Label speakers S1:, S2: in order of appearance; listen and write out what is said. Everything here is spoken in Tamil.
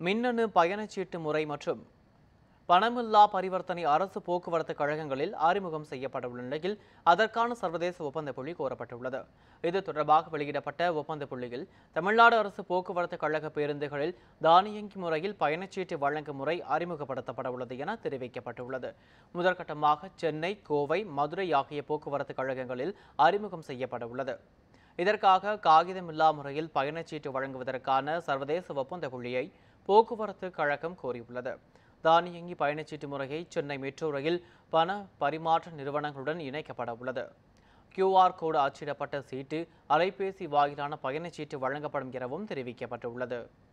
S1: மின்னணு பயணச்சீட்டு முறை மற்றும் பணமில்லா பரிவர்த்தனை அரசு போக்குவரத்து கழகங்களில் அறிமுகம் செய்யப்பட்டுள்ள நிலையில் அதற்கான சர்வதேச ஒப்பந்த புள்ளி கோரப்பட்டுள்ளது இது தொடர்பாக வெளியிடப்பட்ட ஒப்பந்த புள்ளியில் தமிழ்நாடு அரசு போக்குவரத்து கழக பேருந்துகளில் தானியங்கி முறையில் பயணச்சீட்டு வழங்கும் முறை அறிமுகப்படுத்தப்பட உள்ளது என தெரிவிக்கப்பட்டுள்ளது முதற்கட்டமாக சென்னை கோவை மதுரை ஆகிய போக்குவரத்து கழகங்களில் அறிமுகம் செய்யப்பட உள்ளது இதற்காக காகிதமில்லா முறையில் பயணச்சீட்டு வழங்குவதற்கான சர்வதேச ஒப்பந்த புள்ளியை போக்குவரத்து கழகம் கோரியுள்ளது தானியங்கி பயணச்சீட்டு முறையை சென்னை மெட்ரோ ரயில் பண பரிமாற்ற நிறுவனங்களுடன் இணைக்கப்பட உள்ளது கியூஆர் கோடு அச்சிடப்பட்ட சீட்டு அலைபேசி வாயிலான பயணச்சீட்டு வழங்கப்படும் எனவும் தெரிவிக்கப்பட்டுள்ளது